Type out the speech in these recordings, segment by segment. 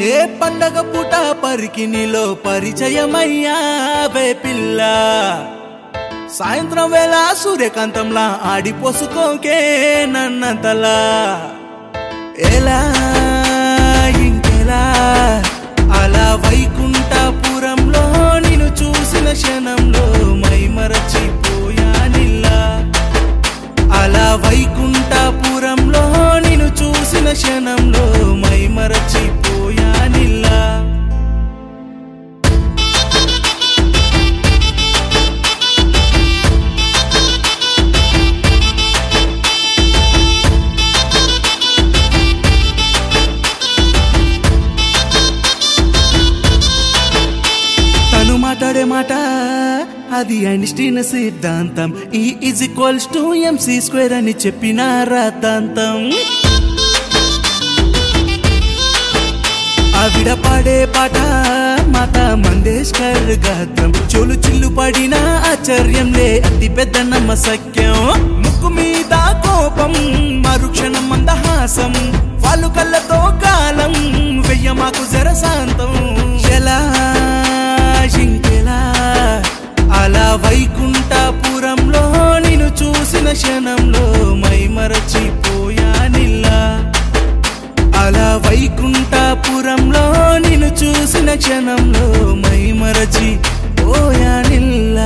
ఏ పండగ పూట పరికినిలో పరిచయమయ్యావే పిల్ల సాయంత్రం వేళ సూర్యకాంతంలా ఆడిపోసుకోకే నన్నంతలా ఎలా ఇంకెలా అలా వైకుంఠపురంలో నిన్ను చూసిన క్షణంలో మై మరచిపోయానిల్లా అలా వైకుంఠపురంలో నిన్ను చూసిన క్షణంలో మై మరచిపోయానిల్లా తను మాట్లాడే మాట అది ఐన్స్టీన్ సిద్ధాంతం E is equals to MC square అని చెప్పిన రాతాంతం ఆవిడ పాడే పాట మాత మంగేష్కర్ గాత్రం చెవులు చిల్లు పడిన ఆశ్చర్యంలే అతి పెద్ద నమ్మసక్యం ముక్కు మీద కోపం మరుక్షణం మందహాసం వాళ్ళు కళ్ళతో కాలం వెయ్య మాకు జరశాంతం ఎలా ఇంకెలా అలా వైకుంఠపురంలో నిన్ను చూసిన క్షణంలో మై మరచిపోయానిల్లా అలా వైకుంఠపురంలో నిన్ను చూసిన క్షణంలో మై మరచి పోయానిల్లా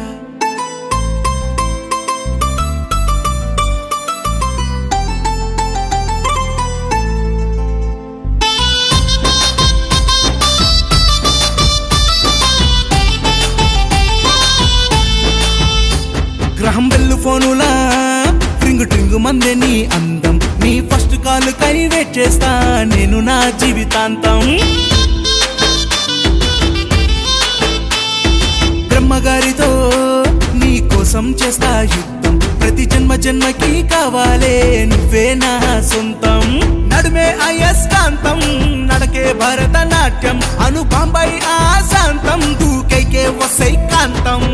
గ్రహం బెల్లు ఫోనులా ట్రింగు ట్రింగు మందే నీ అందం నీ ఫస్ట్ కాల్ కై వెయిట్ చేస్తా నేను నా జీవితాంతం బ్రహ్మగారితో నీ కోసం చేస్తా యుద్ధం ప్రతి జన్మ జన్మకి కావాలే నువ్వే నా సొంతం నడుమే అయస్కాంతం నడకే భరతనాట్యం అను బాంబై ఆశాంతం దూకైకే వసై కాంతం